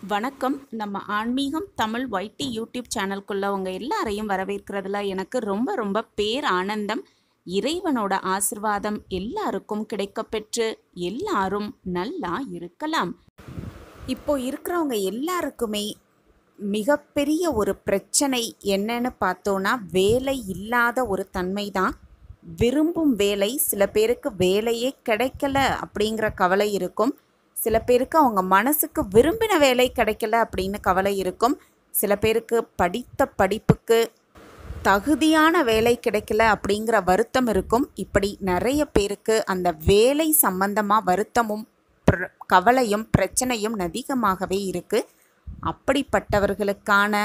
வணக்கம் நம்ம ஆன்மீகம் தமிழ் ஒய்டி யூடியூப் சேனல்குள்ள உங்க எல்லாரையும் வரவேற்கிறதுல எனக்கு ரொம்ப ரொம்ப பேர் ஆனந்தம் இறைவனோட ஆசிர்வாதம் எல்லாருக்கும் கிடைக்கப்பெற்று எல்லாரும் நல்லா இருக்கலாம் இப்போ இருக்கிறவங்க எல்லாருக்குமே மிகப்பெரிய ஒரு பிரச்சனை என்னன்னு பார்த்தோன்னா வேலை இல்லாத ஒரு தன்மை தான் விரும்பும் வேலை சில பேருக்கு வேலையே கிடைக்கல அப்படிங்கிற கவலை இருக்கும் சில பேருக்கு அவங்க மனசுக்கு விரும்பின வேலை கிடைக்கல அப்படின்னு கவலை இருக்கும் சில பேருக்கு படித்த படிப்புக்கு தகுதியான வேலை கிடைக்கல அப்படிங்கிற வருத்தம் இருக்கும் இப்படி நிறைய பேருக்கு அந்த வேலை சம்பந்தமாக வருத்தமும் பிர- கவலையும் பிரச்சனையும் அதிகமாகவே இருக்குது அப்படிப்பட்டவர்களுக்கான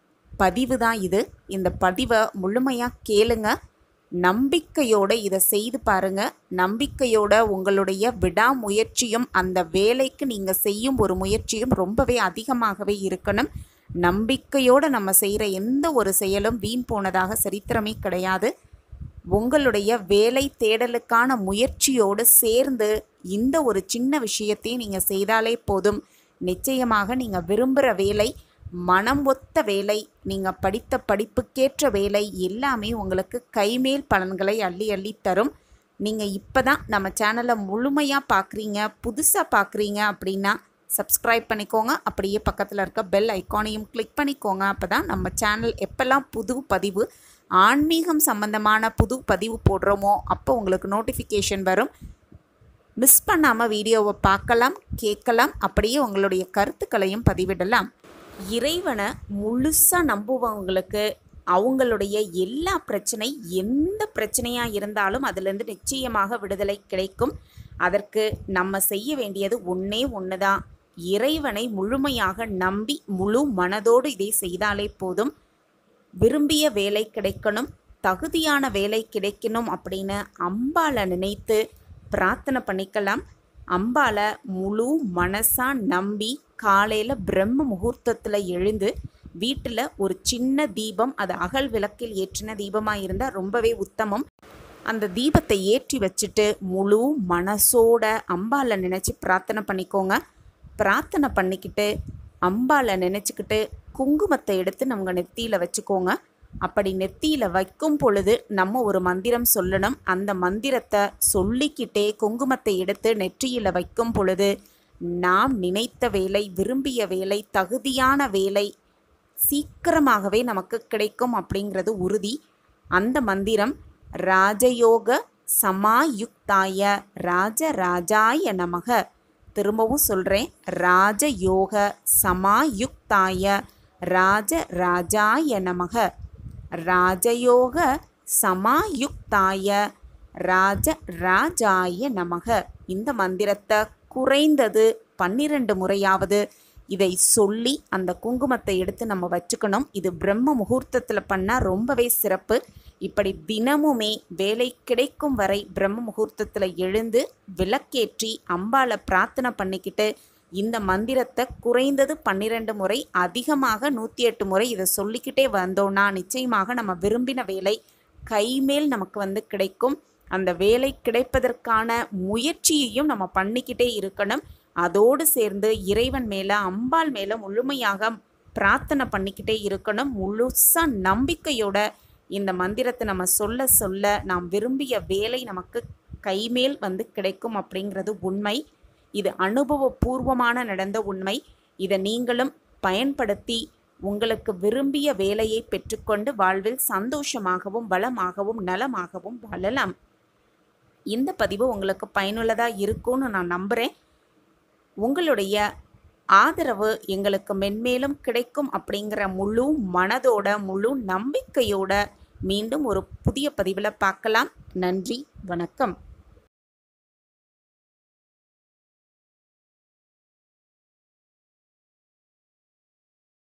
பதிவு தான் இது இந்த பதிவை முழுமையாக கேளுங்க நம்பிக்கையோட இதை செய்து பாருங்க நம்பிக்கையோட உங்களுடைய விடாமுயற்சியும் அந்த வேலைக்கு நீங்கள் செய்யும் ஒரு முயற்சியும் ரொம்பவே அதிகமாகவே இருக்கணும் நம்பிக்கையோட நம்ம செய்கிற எந்த ஒரு செயலும் வீண் போனதாக சரித்திரமே கிடையாது உங்களுடைய வேலை தேடலுக்கான முயற்சியோடு சேர்ந்து இந்த ஒரு சின்ன விஷயத்தையும் நீங்கள் செய்தாலே போதும் நிச்சயமாக நீங்கள் விரும்புகிற வேலை மனம் ஒத்த வேலை நீங்கள் படித்த படிப்புக்கேற்ற வேலை எல்லாமே உங்களுக்கு கைமேல் பலன்களை அள்ளி அள்ளி தரும் நீங்கள் இப்போ தான் நம்ம சேனலை முழுமையாக பார்க்குறீங்க புதுசாக பார்க்குறீங்க அப்படின்னா சப்ஸ்கிரைப் பண்ணிக்கோங்க அப்படியே பக்கத்தில் இருக்க பெல் ஐக்கானையும் கிளிக் பண்ணிக்கோங்க அப்போ தான் நம்ம சேனல் எப்போல்லாம் புது பதிவு ஆன்மீகம் சம்பந்தமான புது பதிவு போடுறோமோ அப்போ உங்களுக்கு நோட்டிஃபிகேஷன் வரும் மிஸ் பண்ணாமல் வீடியோவை பார்க்கலாம் கேட்கலாம் அப்படியே உங்களுடைய கருத்துக்களையும் பதிவிடலாம் இறைவனை முழுசாக நம்புபவங்களுக்கு அவங்களுடைய எல்லா பிரச்சனை எந்த பிரச்சனையாக இருந்தாலும் அதிலிருந்து நிச்சயமாக விடுதலை கிடைக்கும் அதற்கு நம்ம செய்ய வேண்டியது ஒன்றே ஒன்று தான் இறைவனை முழுமையாக நம்பி முழு மனதோடு இதை செய்தாலே போதும் விரும்பிய வேலை கிடைக்கணும் தகுதியான வேலை கிடைக்கணும் அப்படின்னு அம்பாளை நினைத்து பிரார்த்தனை பண்ணிக்கலாம் அம்பாளை முழு மனசா நம்பி காலையில் பிரம்ம முகூர்த்தத்தில் எழுந்து வீட்டில் ஒரு சின்ன தீபம் அது அகல் விளக்கில் ஏற்றின தீபமாக இருந்தால் ரொம்பவே உத்தமம் அந்த தீபத்தை ஏற்றி வச்சுட்டு முழு மனசோட அம்பாளை நினச்சி பிரார்த்தனை பண்ணிக்கோங்க பிரார்த்தனை பண்ணிக்கிட்டு அம்பாளை நினச்சிக்கிட்டு குங்குமத்தை எடுத்து நம்ம நெத்தியில் வச்சுக்கோங்க அப்படி நெத்தியில் வைக்கும் பொழுது நம்ம ஒரு மந்திரம் சொல்லணும் அந்த மந்திரத்தை சொல்லிக்கிட்டே குங்குமத்தை எடுத்து நெற்றியில் வைக்கும் பொழுது நாம் நினைத்த வேலை விரும்பிய வேலை தகுதியான வேலை சீக்கிரமாகவே நமக்கு கிடைக்கும் அப்படிங்கிறது உறுதி அந்த மந்திரம் ராஜயோக சமாயுக்தாய ராஜராஜாய நமக திரும்பவும் சொல்கிறேன் ராஜயோக சமாயுக்தாய ராஜராஜாய நமக ராஜயோக சமாயுக்தாய ராஜராஜாய நமக இந்த மந்திரத்தை குறைந்தது பன்னிரண்டு முறையாவது இதை சொல்லி அந்த குங்குமத்தை எடுத்து நம்ம வச்சுக்கணும் இது பிரம்ம முகூர்த்தத்தில் பண்ணால் ரொம்பவே சிறப்பு இப்படி தினமுமே வேலை கிடைக்கும் வரை பிரம்ம முகூர்த்தத்தில் எழுந்து விளக்கேற்றி அம்பாளை பிரார்த்தனை பண்ணிக்கிட்டு இந்த மந்திரத்தை குறைந்தது பன்னிரெண்டு முறை அதிகமாக நூற்றி எட்டு முறை இதை சொல்லிக்கிட்டே வந்தோம்னா நிச்சயமாக நம்ம விரும்பின வேலை கைமேல் நமக்கு வந்து கிடைக்கும் அந்த வேலை கிடைப்பதற்கான முயற்சியையும் நம்ம பண்ணிக்கிட்டே இருக்கணும் அதோடு சேர்ந்து இறைவன் மேலே அம்பாள் மேலே முழுமையாக பிரார்த்தனை பண்ணிக்கிட்டே இருக்கணும் முழுசாக நம்பிக்கையோட இந்த மந்திரத்தை நம்ம சொல்ல சொல்ல நாம் விரும்பிய வேலை நமக்கு கைமேல் வந்து கிடைக்கும் அப்படிங்கிறது உண்மை இது அனுபவபூர்வமான நடந்த உண்மை இதை நீங்களும் பயன்படுத்தி உங்களுக்கு விரும்பிய வேலையை பெற்றுக்கொண்டு வாழ்வில் சந்தோஷமாகவும் வளமாகவும் நலமாகவும் வாழலாம் இந்த பதிவு உங்களுக்கு பயனுள்ளதாக இருக்கும்னு நான் நம்புகிறேன் உங்களுடைய ஆதரவு எங்களுக்கு மென்மேலும் கிடைக்கும் அப்படிங்கிற முழு மனதோட முழு நம்பிக்கையோட மீண்டும் ஒரு புதிய பதிவில் பார்க்கலாம் நன்றி வணக்கம்